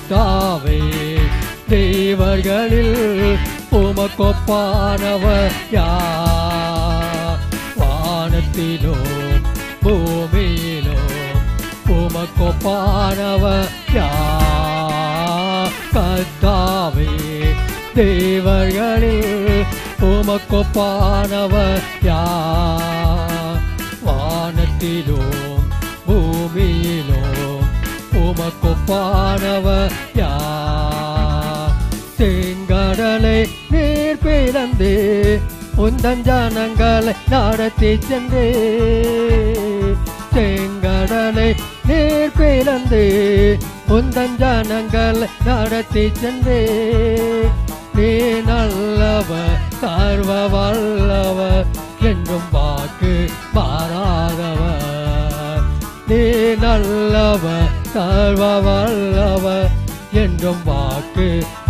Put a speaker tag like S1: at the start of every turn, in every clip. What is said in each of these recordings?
S1: கத்தாவே தேவர்களில் உமக்கொப்பானவர் யார் வானத்திலும் பூமியிலும் உமக்கொப்பானவர் யார் கத்தாவே தேவர்களில் உமக்கொப்பானவர் யார் வானத்திலும் பூமியிலும் உமக்கொப்பானவர் யார் செங்கடலை நீர் பிறந்து உந்தன் ஜனங்களை நடத்தி சென்றே செங்கடலை நீர் பிறந்து உந்தன் ஜனங்களை நடத்தி சென்றே நீ நல்லவர் சர்வ வல்லவர் என்றும் வாக்கு மாறாதவர் நீ நல்லவர் சர்வ வல்லவர் என்றும் வாக்கு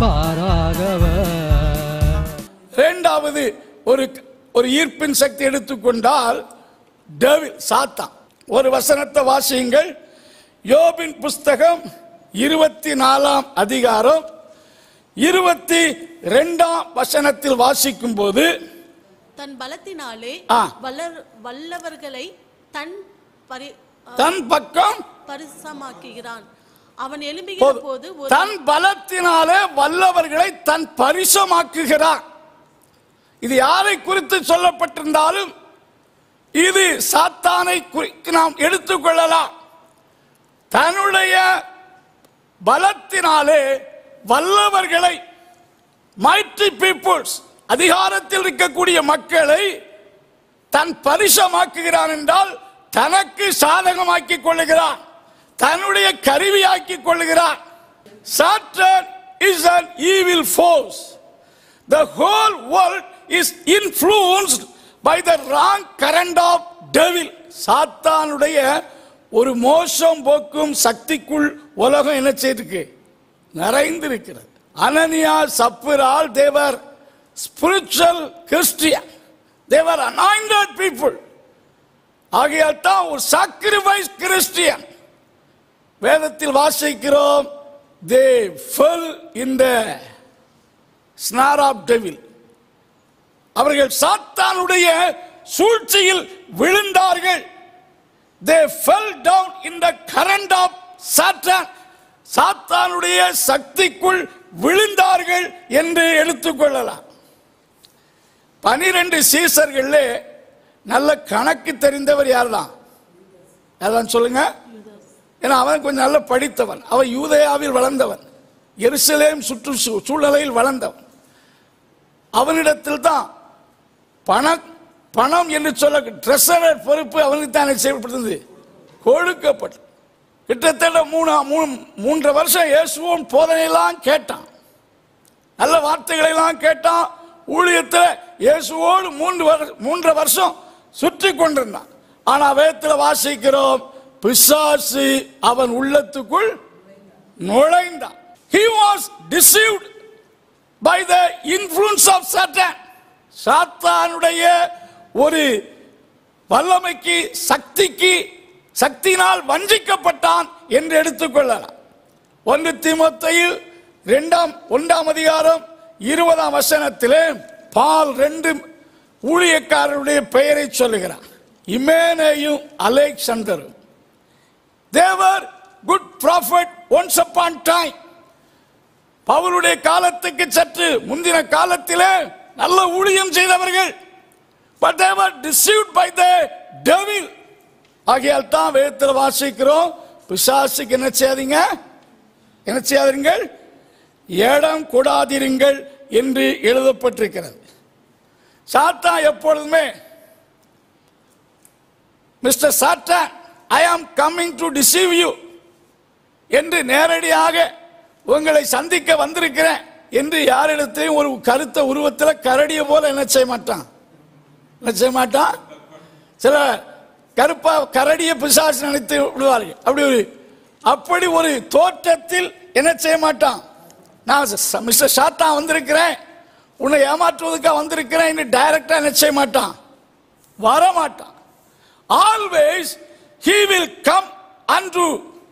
S1: மாறாதவர்
S2: இரண்டாவது ஒரு ஒரு ஈர்ப்பின் சக்தி எடுத்துக்கொண்டால் டேவில் சாத்தான் ஒரு வசனத்தை வாசியுங்கள் யோபின் புஸ்தகம் இருபத்தி நாலாம் அதிகாரம் இருபத்தி ரெண்டாம் வசனத்தில் வாசிக்கும் போது
S3: தன் பலத்தினாலே
S2: ஆ.
S3: வல்லர் வல்லவர்களை தன் பரி
S2: தன் பக்கம்
S3: பரிசமாக்குகிறான் அவன் எழும்புகிற
S2: போதும்.
S3: போது ஒரு
S2: தன் பலத்தினாலே வல்லவர்களை தன் பரிசமாக்குகிறார் இது யாரை குறித்து சொல்லப்பட்டிருந்தாலும் இது சாத்தானை குறித்து நாம் எடுத்துக்கொள்ளலாம் தன்னுடைய பலத்தினாலே வல்லவர்களை மைட்டி பீப்புள்ஸ் அதிகாரத்தில் இருக்கக்கூடிய மக்களை தன் பரிசமாக்குகிறான் என்றால் தனக்கு சாதகமாக்கிக் கொள்ளுகிறான் தன்னுடைய கருவியாக்கிக் கொள்ளுகிறான் Satan is an evil force the whole world is influenced by the wrong current of devil சாத்தானுடைய ஒரு மோசம் போக்கும் சக்திக்குள் உலகம் என்ன செய்திருக்கு நிறைந்திருக்கிறது அனனியா சப்புரால் they were spiritual Christian they were anointed people ஆகையால் தான் ஒரு சாக்ரிஃபைஸ் கிறிஸ்டியன் வேதத்தில் வாசிக்கிறோம் they fell in the snare of devil அவர்கள் சாத்தானுடைய சூழ்ச்சியில் விழுந்தார்கள் they fell down in the current of Satan சாத்தானுடைய சக்திக்குள் விழுந்தார்கள் என்று எடுத்துக்கொள்ளலாம் பனிரெண்டு சீசர்கள்ல நல்ல கணக்கு தெரிந்தவர் யார்தான் யார்தான் சொல்லுங்க ஏன்னா அவன் கொஞ்சம் நல்ல படித்தவன் அவன் யூதயாவில் வளர்ந்தவன் எருசலேம் சுற்று சூ- சூழ்நிலையில் வளர்ந்தவன் அவனிடத்தில் தான் பணம் பணம் என்று சொல்ல ட்ரெஷரர் பொறுப்பு அவனுக்கு தானே செய்யப்பட்டது கொடுக்கப்பட்டது கிட்டத்தட்ட மூணு மூணு மூன்று வருஷம் இயேசுவும் போதனையெல்லாம் கேட்டான் நல்ல வார்த்தைகளை எல்லாம் கேட்டான் ஊழியத்தில் இயேசுவோடு மூன்று வரு- மூன்று வருஷம் சுற்றி கொண்டிருந்தான் ஆனா வேதத்தில் வாசிக்கிறோம் பிசாசு அவன் உள்ளத்துக்குள் நுழைந்தான் he was deceived by the influence of satan சாத்தானுடைய ஒரு வல்லமைக்கு சக்திக்கு சக்தியினால் வஞ்சிக்கப்பட்டான் என்று எடுத்துக்கொள்ளலாம் ஒன்று தீமோத்தேயில் இரண்டாம் ஒன்றாம் அதிகாரம் இருபதாம் வசனத்திலே பால் ரெண்டு ஊழியக்காரருடைய பெயரை சொல்லுகிறார் இமேனேயும் அலெக்சண்டரும் they were good prophet once upon time பவுலுடைய காலத்துக்கு சற்று முந்தின காலத்திலே நல்ல ஊழியம் செய்தவர்கள் but they were deceived by the devil ஆகையால் தான் வேதத்தில் வாசிக்கிறோம் பிசாசுக்கு என்ன செய்யாதீங்க என்ன செய்யாதீர்கள் இடம் கொடாதிருங்கள் என்று எழுதப்பட்டிருக்கிறது சாத்தா எப்பொழுதுமே மிஸ்டர் சாத்தா ஐ ஆம் கம்மிங் டு டிசீவ் யூ என்று நேரடியாக உங்களை சந்திக்க வந்திருக்கிறேன் என்று யாரிடத்தையும் ஒரு கருத்த உருவத்தில் கரடிய போல என்ன செய்ய மாட்டான் என்ன செய்ய மாட்டான் சில கருப்பா கரடிய பிசாசு நினைத்து விடுவார்கள் அப்படி ஒரு அப்படி ஒரு தோற்றத்தில் என்ன செய்ய மாட்டான் நான் ச- மிஸ்டர் சாத்தா வந்திருக்கிறேன் உன்னை ஏமாற்றுவதற்காக வந்திருக்கிறேன் என்று டைரக்டா என்ன செய்ய மாட்டான் வர மாட்டான் always he will come unto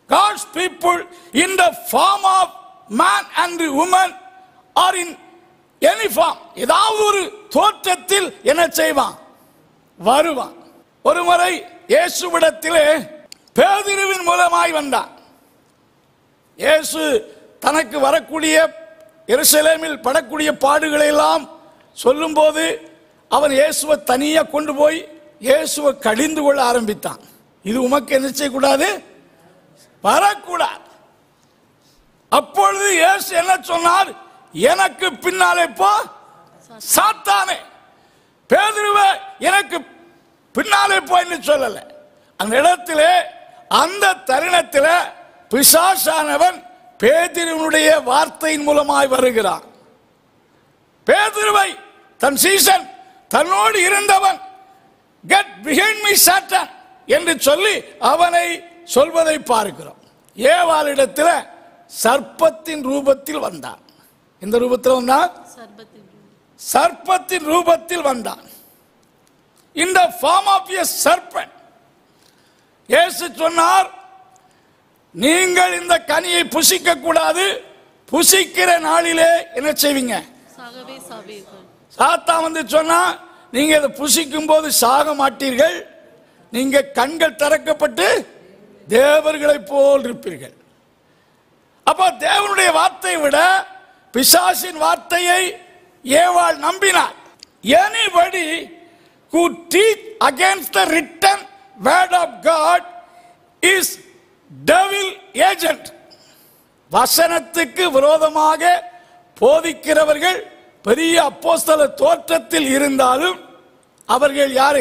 S2: God's people in the form of man and woman or in any form ஏதாவது ஒரு தோற்றத்தில் என்ன செய்வான் வருவான் ஒரு முறை இயேசுவிடத்திலே பேதிருவின் மூலமாய் வந்தான் இயேசு தனக்கு வரக்கூடிய எருசலேமில் படக்கூடிய பாடுகளை எல்லாம் சொல்லும்போது அவன் இயேசுவை தனியா கொண்டு போய் இயேசுவை கடிந்து கொள்ள ஆரம்பித்தான் இது உமக்கு என்ன செய்யக்கூடாது வரக்கூடாது அப்பொழுது இயேசு என்ன சொன்னார் எனக்கு பின்னாலே போ சாத்தானே பேதுருவே எனக்கு பின்னாலே போய்ன்னு சொல்லல அந்த இடத்திலே அந்த தருணத்தில் பிசாசானவன் பேதிருவனுடைய வார்த்தையின் மூலமாய் வருகிறான் பேதுருவை தன் சீசன் தன்னோடு இருந்தவன் கெட் பிஹைண்ட் மீ சாத்தான் என்று சொல்லி அவனை சொல்வதை பார்க்கிறோம் ஏவாளிடத்தில் சர்ப்பத்தின் ரூபத்தில் வந்தான் இந்த ரூபத்தில் வந்தான்
S3: சர்பத்தின்
S2: சர்ப்பத்தின் ரூபத்தில் வந்தான் இந்த ஃபார்ம் ஆஃப் எ சர்பன் இயேசு சொன்னார் நீங்கள் இந்த கனியை புசிக்க கூடாது புசிக்கிற நாளிலே என்ன செய்வீங்க
S3: சாகவே சாவீர்கள்
S2: சாத்தா வந்து சொன்னா நீங்க இதை புசிக்கும் போது சாக மாட்டீர்கள் நீங்க கண்கள் திறக்கப்பட்டு தேவர்களைப் போல் இருப்பீர்கள் அப்ப தேவனுடைய வார்த்தையை விட பிசாசின் வார்த்தையை ஏவாள் நம்பினார் anybody who teach against the written word of god is devil agent வசனத்துக்கு விரோதமாக போதிக்கிறவர்கள் பெரிய அப்போஸ்தல தோற்றத்தில் இருந்தாலும் அவர்கள் யாரு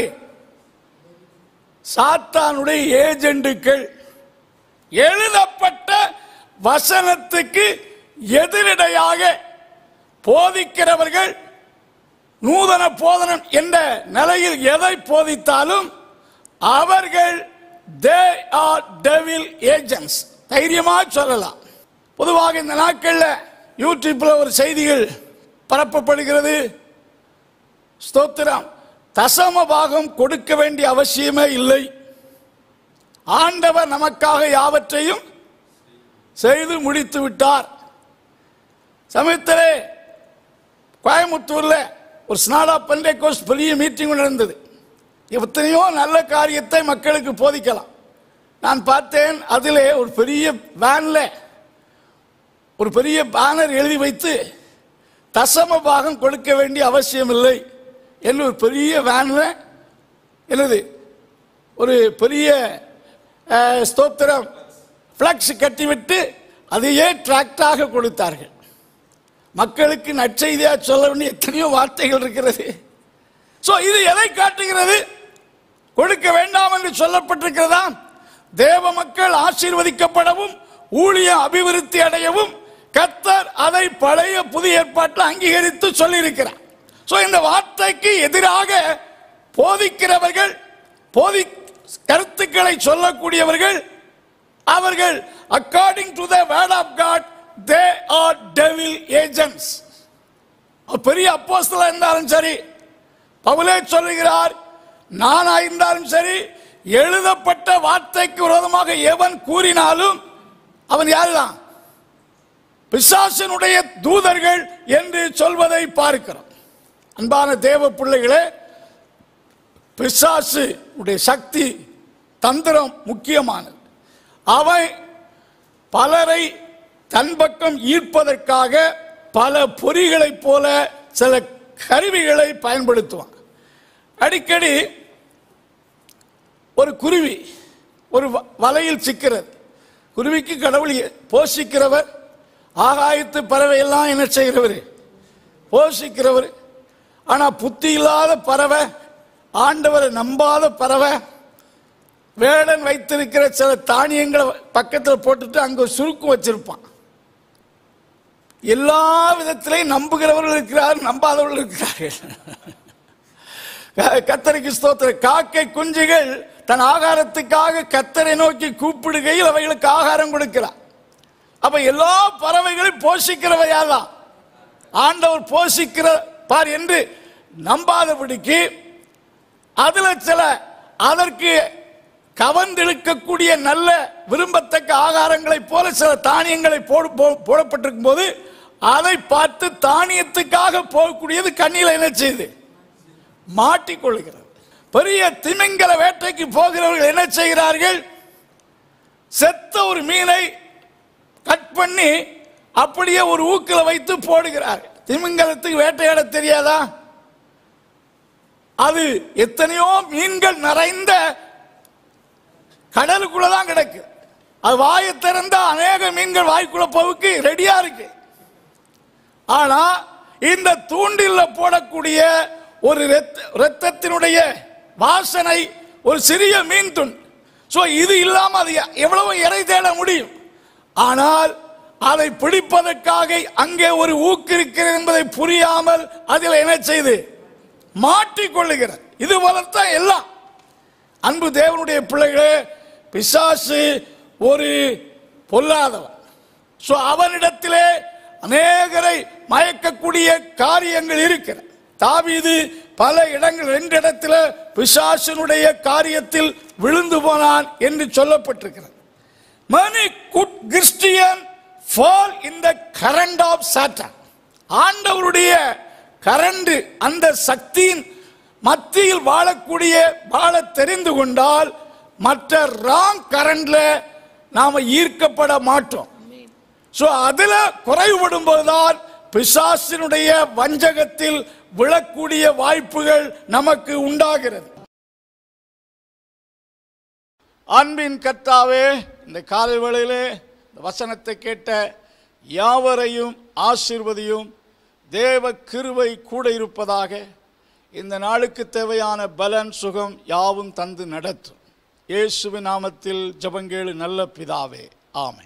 S2: சாத்தானுடைய ஏஜெண்டுகள் எழுதப்பட்ட வசனத்துக்கு எதிரடையாக போதிக்கிறவர்கள் நூதன போதனம் என்ற நிலையில் எதை போதித்தாலும் அவர்கள் தே ஆர் டெவில் ஏஜென்ட்ஸ் தைரியமா சொல்லலாம் பொதுவாக இந்த நாட்களில் யூடியூப்ல ஒரு செய்திகள் பரப்பப்படுகிறது ஸ்தோத்திரம் தசம பாகம் கொடுக்க வேண்டிய அவசியமே இல்லை ஆண்டவர் நமக்காக யாவற்றையும் செய்து முடித்து விட்டார் சமயத்திலே கோயம்புத்தூர்ல ஒரு ஸ்நாடா பண்டே கோர்ஸ் பெரிய மீட்டிங் நடந்தது எத்தனையோ நல்ல காரியத்தை மக்களுக்கு போதிக்கலாம் நான் பார்த்தேன் அதிலே ஒரு பெரிய வேன்ல ஒரு பெரிய பேனர் எழுதி வைத்து தசம பாகம் கொடுக்க வேண்டிய அவசியம் இல்லை என்று ஒரு பெரிய வேன்ல என்னது ஒரு பெரிய அஹ், ஸ்தோத்திரம் ஃப்ளக்ஸ் கட்டிவிட்டு அதையே டிராக்டாக கொடுத்தார்கள் மக்களுக்கு நற்செய்தியா சொல்ல வேண்டிய எத்தனையோ வார்த்தைகள் இருக்கிறது சோ இது எதை காட்டுகிறது கொடுக்க வேண்டாம் என்று சொல்லப்பட்டிருக்கிறதா தேவ மக்கள் ஆசீர்வதிக்கப்படவும் ஊழியம் அபிவிருத்தி அடையவும் கத்தர் அதை பழைய புதிய ஏற்பாட்டில் அங்கீகரித்து சொல்லியிருக்கிறார் சோ இந்த வார்த்தைக்கு எதிராக போதிக்கிறவர்கள் போதி கருத்துக்களை சொல்லக்கூடியவர்கள் அவர்கள் according to the word of God they are devil agents பெரிய அப்போஸ்தலா இருந்தாலும் சரி பவுலே சொல்லுகிறார் நானா இருந்தாலும் சரி எழுதப்பட்ட வார்த்தைக்கு விரோதமாக எவன் கூறினாலும் அவன் யாருதான் பிசாசனுடைய தூதர்கள் என்று சொல்வதை பார்க்கிறோம் அன்பான தேவ பிள்ளைகளே பிசாசு உடைய சக்தி தந்திரம் முக்கியமானது அவன் பலரை தன் பக்கம் ஈர்ப்பதற்காக பல பொறிகளைப் போல சில கருவிகளை பயன்படுத்துவான் அடிக்கடி ஒரு குருவி ஒரு வ- வலையில் சிக்கிறது குருவிக்கு கடவுள் எ- போஷிக்கிறவர் ஆகாயத்து பறவை எல்லாம் என்ன செய்கிறவர் போஷிக்கிறவர் ஆனா புத்தி இல்லாத பறவை ஆண்டவரை நம்பாத பறவை வேடன் வைத்திருக்கிற சில தானியங்களை பக்கத்தில் போட்டுட்டு அங்க ஒரு சுருக்கு வச்சிருப்பான் எல்லா விதத்திலையும் நம்புகிறவர்கள் இருக்கிறார் நம்பாதவர்கள் இருக்கிறார்கள் க- கத்தருக்கு ஸ்தோத்திர காக்கை குஞ்சுகள் தன் ஆகாரத்துக்காக கத்தரை நோக்கி கூப்பிடுகையில் அவைகளுக்கு ஆகாரம் கொடுக்கிறார் அப்ப எல்லா பறவைகளையும் போஷிக்கிறவை யார்தான் ஆண்டவர் போஷிக்கிற பார் என்று நம்பாதபடிக்கு அதுல சில அதற்கு கவர்ந்தெழுக்கக்கூடிய நல்ல விரும்பத்தக்க ஆகாரங்களைப் போல சில தானியங்களை போடு போ- போடப்பட்டிருக்கும் போது அதை பார்த்து தானியத்துக்காக போகக்கூடியது கண்ணில என்ன செய்யுது மாட்டிக்கொள்கிறது பெரிய திமிங்கல வேட்டைக்கு போகிறவர்கள் என்ன செய்கிறார்கள் செத்த ஒரு மீனை கட் பண்ணி அப்படியே ஒரு ஊக்கில வைத்து போடுகிறார்கள் திமிங்கலத்துக்கு வேட்டையாட தெரியாதா அது எத்தனையோ மீன்கள் நிறைந்த கடலுக்குள்ள தான் கிடக்கு அது வாயை திறந்தா அநேக மீன்கள் வாய்க்குள்ள போவுக்கு ரெடியா இருக்கு ஆனா இந்த தூண்டில்ல போடக்கூடிய ஒரு இரத்த- இரத்தத்தினுடைய வாசனை ஒரு சிறிய மீன் துண்டு சோ இது இல்லாம அது எவ்வளவு இறை தேட முடியும் ஆனால் அதை பிடிப்பதற்காக அங்கே ஒரு ஊக்கு இருக்கிறது என்பதை புரியாமல் அதில் என்ன செய்து மாட்டிக்கொள்ளுகிறது இது போலத்தான் எல்லாம் அன்பு தேவனுடைய பிள்ளைகளே பிசாசு ஒரு பொல்லாதவன் சோ அவனிடத்திலே அநேகரை மயக்கக்கூடிய காரியங்கள் இருக்கிற தாவீது பல இடங்கள் ரெண்டு இடத்துல பிசாசினுடைய காரியத்தில் விழுந்து போனான் என்று சொல்லப்பட்டிருக்கிறது many good christian fall in the current of satan ஆண்டவருடைய கரண்ட் அந்த சக்தியின் மத்தியில் வாழக்கூடிய வாழ தெரிந்து கொண்டால் மற்ற ராங் கரண்ட்ல நாம ஈர்க்கப்பட மாட்டோம் சோ அதுல குறைவுபடும் போதுதான் பிசாசினுடைய வஞ்சகத்தில் விழக்கூடிய வாய்ப்புகள் நமக்கு உண்டாகிறது அன்பின் கர்த்தாவே இந்த காலை வேளையிலே இந்த வசனத்தை கேட்ட யாவரையும் ஆசீர்வதியும் தேவ கிருபை கூட இருப்பதாக இந்த நாளுக்கு தேவையான பலன் சுகம் யாவும் தந்து நடத்தும் இயேசுவின் நாமத்தில் ஜெபங்கேளு நல்ல பிதாவே ஆமென்